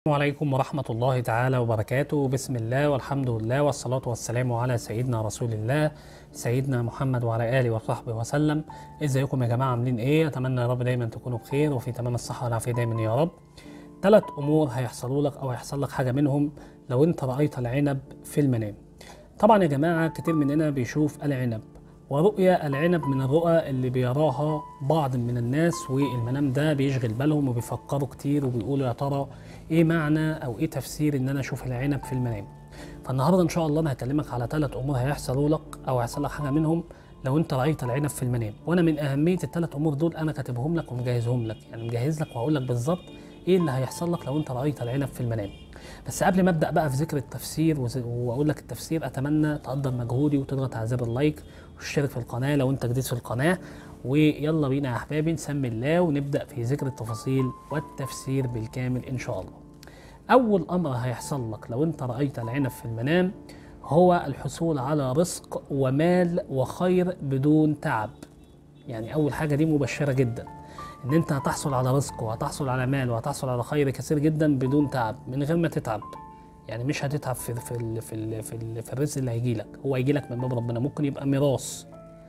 السلام عليكم ورحمة الله تعالى وبركاته بسم الله والحمد لله والصلاة والسلام على سيدنا رسول الله سيدنا محمد وعلى آله وصحبه وسلم ازيكم يا جماعة عاملين ايه اتمنى يا رب دايما تكونوا بخير وفي تمام الصحة والعافية دايما يا رب ثلاث امور هيحصلوا لك او هيحصل لك حاجة منهم لو انت رأيت العنب في المنام طبعا يا جماعة كتير مننا بيشوف العنب ورؤيا العنب من الرؤى اللي بيراها بعض من الناس والمنام ده بيشغل بالهم وبيفكروا كتير وبيقولوا يا ترى ايه معنى او ايه تفسير ان انا اشوف العنب في المنام فالنهارده ان شاء الله انا هكلمك على ثلاث امور هيحصلوا لك او هيحصل لك حاجه منهم لو انت رايت العنب في المنام وانا من اهميه الثلاث امور دول انا كاتبهم لك ومجهزهم لك يعني مجهز لك وهقول لك بالظبط ايه اللي هيحصل لك لو انت رايت العنب في المنام بس قبل ما ابدا بقى في ذكر التفسير وز- واقول لك التفسير اتمنى تقدر مجهودي وتضغط على زر اللايك وتشترك في القناه لو انت جديد في القناه ويلا بينا يا احبابي نسمي الله ونبدا في ذكر التفاصيل والتفسير بالكامل ان شاء الله اول امر هيحصل لك لو انت رايت العنب في المنام هو الحصول على رزق ومال وخير بدون تعب يعني اول حاجه دي مبشره جدا ان انت هتحصل على رزق وهتحصل على مال وهتحصل على خير كثير جدا بدون تعب من غير ما تتعب يعني مش هتتعب في في ال في ال في, ال في الرزق اللي هيجي لك هو هيجي لك من باب ربنا ممكن يبقى ميراث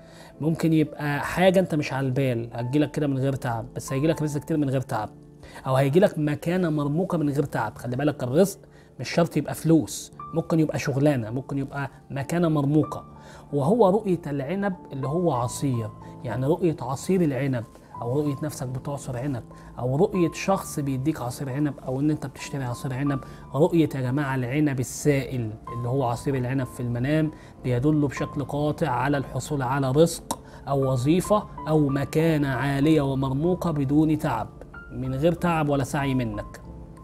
ممكن يبقى حاجه انت مش على البال هتجي لك كده من غير تعب بس هيجي لك رزق كتير من غير تعب او هيجي لك مكانه مرموقه من غير تعب خلي بالك الرزق مش شرط يبقى فلوس ممكن يبقى شغلانه ممكن يبقى مكانه مرموقه وهو رؤيه العنب اللي هو عصير يعني رؤيه عصير العنب او رؤيه نفسك بتعصر عنب او رؤيه شخص بيديك عصير عنب او ان انت بتشتري عصير عنب رؤيه يا جماعه العنب السائل اللي هو عصير العنب في المنام بيدل بشكل قاطع على الحصول على رزق او وظيفه او مكانه عاليه ومرموقه بدون تعب من غير تعب ولا سعي منك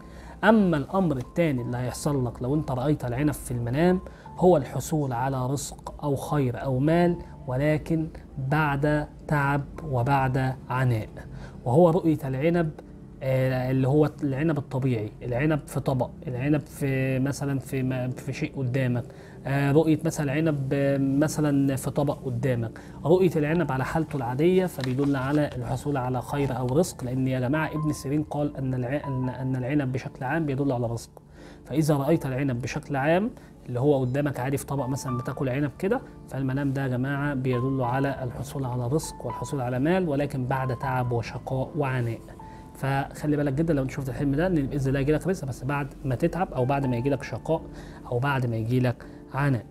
اما الامر الثاني اللي هيحصل لك لو انت رايت العنب في المنام هو الحصول على رزق او خير او مال ولكن بعد تعب وبعد عناء وهو رؤيه العنب آه، اللي هو العنب الطبيعي العنب في طبق العنب في مثلا في م- في شيء قدامك آه، رؤيه مثلا عنب آه، مثلا في طبق قدامك رؤيه العنب على حالته العاديه فبيدل على الحصول على خير او رزق لان يا جماعه ابن سيرين قال ان الع- ان ان العنب بشكل عام بيدل على رزق فاذا رايت العنب بشكل عام اللي هو قدامك عادي في طبق مثلا بتاكل عنب كده فالمنام ده يا جماعه بيدل على الحصول على رزق والحصول على مال ولكن بعد تعب وشقاء وعناء فخلي بالك جدا لو انت شفت الحلم ده ان باذن الله يجي لك رزق بس بعد ما تتعب او بعد ما يجي لك شقاء او بعد ما يجي لك عناء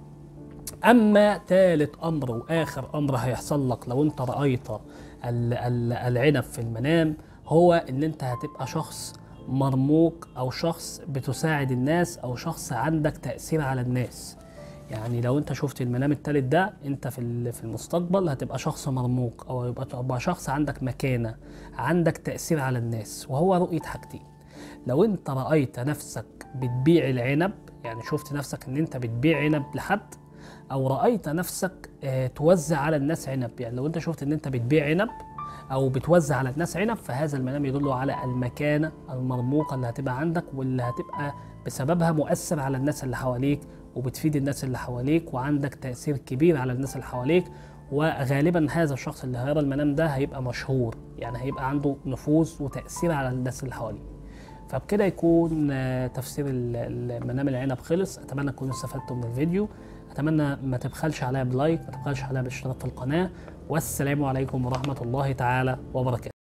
اما ثالث امر واخر امر هيحصل لك لو انت رايت ال- ال- العنب في المنام هو ان انت هتبقى شخص مرموق او شخص بتساعد الناس او شخص عندك تاثير على الناس يعني لو انت شفت المنام التالت ده انت في ال- في المستقبل هتبقى شخص مرموق او يبقى تبقى شخص عندك مكانه عندك تاثير على الناس وهو رؤيه حاجتين لو انت رايت نفسك بتبيع العنب يعني شفت نفسك ان انت بتبيع عنب لحد او رايت نفسك آه، توزع على الناس عنب يعني لو انت شفت ان انت بتبيع عنب او بتوزع على الناس عنب فهذا المنام يدل على المكانه المرموقه اللي هتبقى عندك واللي هتبقى بسببها مؤثر على الناس اللي حواليك وبتفيد الناس اللي حواليك وعندك تاثير كبير على الناس اللي حواليك وغالبا هذا الشخص اللي هيرى المنام ده هيبقى مشهور يعني هيبقى عنده نفوذ وتاثير على الناس اللي حواليه فبكده يكون آه، تفسير ال- المنام العنب خلص اتمنى تكونوا استفدتوا من الفيديو اتمنى ما تبخلش عليا بلايك ما تبخلش عليا بالاشتراك في القناه والسلام عليكم ورحمه الله تعالى وبركاته